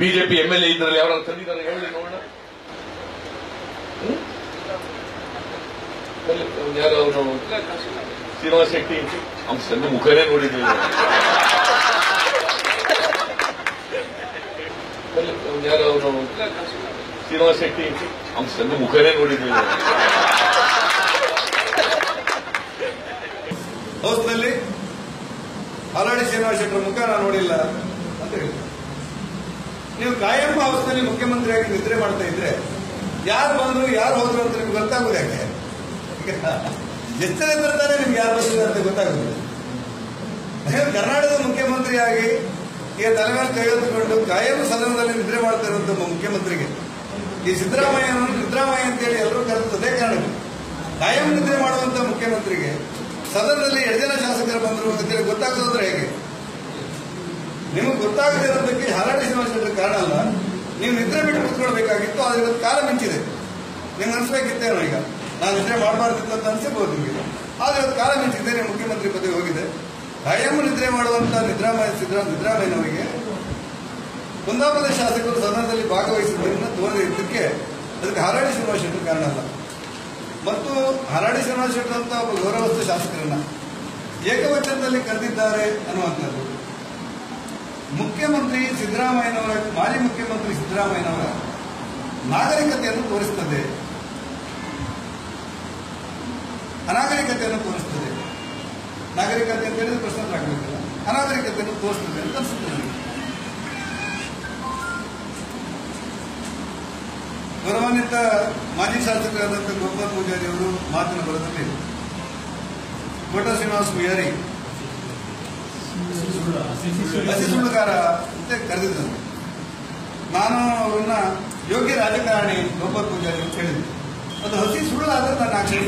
BJP M L A ಇದ್ರಲ್ಲಿ ಯಾರು ತಂದಿದ್ದಾರೆ ಹೇಳಿ ನೋಡೋಣ ಹ್ಮ್? ಎಲ್ಲಿ? ಅವ್ನು ಯಾರು ಅವನು ಶ್ರೀನಿವಾಸ ಶೆಟ್ಟಿ ಅವ್ನ ಸಣ್ಣ ಮುಖನೇ ನೋಡಿದ್ದೀವಿ ಎಲ್ಲಿ? ಅವ್ನು ಯಾರು ಅವನು ಶ್ರೀನಿವಾಸ ಶೆಟ್ಟಿ ಅವ್ನ ಸಣ್ಣ ಮುಖನೇ ನೋಡಿದ್ದೀವಿ ಹೌಸ್ನಲ್ಲಿ ಹಾಲಾಡಿ ಶ್ರೀನಿವಾಸ ಶೆಟ್ಟರ ಮುಖ ನಾನು ನೋಡಿಲ್ಲ ಅಂತ ಹೇಳಿ ನೀವು ಕಾಯಂ ಹೌಸ್ನಲ್ಲಿ ಮುಖ್ಯಮಂತ್ರಿಯಾಗಿ ನಿದ್ರೆ ಮಾಡ್ತಾ ಇದ್ರೆ ಯಾರು ಬಂದ್ರು ಯಾರು ಹೋದ್ರು ಅಂತ ನಿಮ್ಗೆ ಗೊತ್ತಾಗುದು ಯಾಕೆ ಈಗ ಎಷ್ಟರ ತಾನೇ ನಿಮ್ಗೆ ಯಾರು ಬಂದಿದ್ದಾರೆ ಅಂತ ಗೊತ್ತಾಗುದಿಲ್ಲ ನೀವು ಕರ್ನಾಟಕದ ಮುಖ್ಯಮಂತ್ರಿಯಾಗಿ ಈಗ ತಲೆ ಮೇಲೆ ಕೈ ಹೊತ್ತುಕೊಂಡು ಕಾಯಂ ಸದನದಲ್ಲಿ ನಿದ್ರೆ ಮಾಡ್ತಾ ಇರುವಂತ ಒಬ್ಬ ಮುಖ್ಯಮಂತ್ರಿಗೆ ಈ ಸಿದ್ದರಾಮಯ್ಯನನ್ನು ಸಿದ್ದರಾಮಯ್ಯ ಅಂತೇಳಿ ಎಲ್ಲರೂ ಕರೆದದೇ ಕಾರಣಕ್ಕೆ ಕಾಯಂ ನಿದ್ರೆ ಮಾಡುವಂತ ಮುಖ್ಯಮಂತ್ರಿಗೆ ಸದನದಲ್ಲಿ ಎರಡು ಜನ ಶಾಸಕರು ಬಂದರು ಅಂತೇಳಿ ಗೊತ್ತಾಗೋದಂದ್ರೆ ಹೇಗೆ ನಿಮಗೆ ಗೊತ್ತಾಗದೇ ಇರೋದಕ್ಕೆ ಹರಡಿ ಶ್ರೀನಿವಾಸ ಕಾರಣ ಅಲ್ಲ ನೀವು ನಿದ್ರೆ ಬಿಟ್ಟು ಕುತ್ಕೊಳ್ಬೇಕಾಗಿತ್ತು ಆದ್ರೆ ಇವತ್ತು ಕಾಲ ಮಿಂಚಿದೆ ನಿಮ್ಗೆ ಅನ್ಸ್ಬೇಕಿತ್ತೇನೋ ಈಗ ನಾನು ನಿದ್ರೆ ಮಾಡಬಾರ್ದಿತ್ತು ಅಂತ ಅನ್ಸಿರ್ಬೋದು ನಿಮಗೆ ಆದ್ರೆ ಇವತ್ತು ಕಾಲ ಮಿಂಚಿದೆ ನೀವು ಮುಖ್ಯಮಂತ್ರಿ ಪದವಿ ಹೋಗಿದೆ ಕಾಯಂ ನಿದ್ರೆ ಮಾಡುವಂತ ನಿದ್ರಾಮಯ್ಯ ಸಿದ್ದರಾಮ ಸಿದ್ದರಾಮಯ್ಯನವರಿಗೆ ಕುಂದಾಪುರದ ಶಾಸಕರು ಸದನದಲ್ಲಿ ಭಾಗವಹಿಸಿದ್ದನ್ನು ತೋರದೇ ಇದ್ದಕ್ಕೆ ಅದಕ್ಕೆ ಹಾರಾಡಿ ಶ್ರೀನಿವಾಸ ಶೆಟ್ಟರ್ ಕಾರಣ ಅಲ್ಲ ಮತ್ತು ಹಾರಾಡಿ ಶ್ರೀನಿವಾಸ ಶೆಟ್ಟರ್ ಅಂತ ಒಬ್ಬ ಗೌರವಸ್ಥ ಶಾಸಕರನ್ನ ಏಕವಚನದಲ್ಲಿ ಕರೆದಿದ್ದಾರೆ ಅನ್ನುವಂಥದ್ದು ಮುಖ್ಯಮಂತ್ರಿ ಸಿದ್ದರಾಮಯ್ಯನವರ ಮಾಜಿ ಮುಖ್ಯಮಂತ್ರಿ ಸಿದ್ದರಾಮಯ್ಯನವರ ನಾಗರಿಕತೆಯನ್ನು ತೋರಿಸುತ್ತದೆ ಅನಾಗರಿಕತೆಯನ್ನು ತೋರಿಸುತ್ತದೆ ನಾಗರಿಕತೆ ಅಂತ ಹೇಳಿದ್ರೆ ಪ್ರಶ್ನೆ ಆಗಬೇಕಲ್ಲ ಅನಾಗರಿಕತೆಯನ್ನು ತೋರಿಸ್ತದೆ ಅಂತ ಅನಿಸುತ್ತೆ ನನಗೆ ಗೌರವಾನ್ವಿತ ಮಾಜಿ ಶಾಸಕರಾದಂಥ ಗೋಪಾಲ್ ಪೂಜಾರಿ ಅವರು ಮಾತಿನ ಬರದಲ್ಲಿ ಕೋಟ ಶ್ರೀನಿವಾಸ ಪೂಜಾರಿ ಹಸಿ ಸುಳ್ಳುಗಾರ ಅಂತ ಕರೆದಿದ್ದರು ನಾನು ಅವರನ್ನ ಯೋಗ್ಯ ರಾಜಕಾರಣಿ ಗೋಪಾಲ್ ಪೂಜಾರಿ ಅಂತ ಹೇಳಿದ್ದೆ ಅದು ಹಸಿ ಸುಳ್ಳಾದ್ರೆ ನಾನು ಆಕ್ಷೇಪ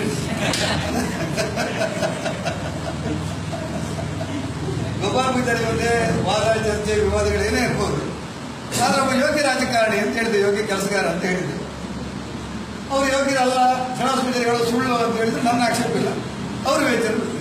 ಗೋಪಾಲ್ ಪೂಜಾರಿ ಮುಂದೆ ವಾದ ಚರ್ಚೆ ವಿವಾದಗಳು ಏನೇ ಇರ್ಬೋದು ಆದ್ರೆ ಒಬ್ಬ ಯೋಗ್ಯ ರಾಜಕಾರಣಿ ಅಂತ ಹೇಳಿದೆ ಯೋಗ್ಯ ಕೆಲಸಗಾರ ಅಂತ ಹೇಳಿದೆ ಅವ್ರು ಯೋಗ್ಯರಲ್ಲ ಶ್ರೀನಿವಾಸ ಪೂಜಾರಿಗಳು ಸುಳ್ಳು ಅಂತ ಹೇಳಿದ್ರೆ ನನ್ನ ಆಕ್ಷೇಪ ಇಲ್ಲ ಅವರು ವೇಚರು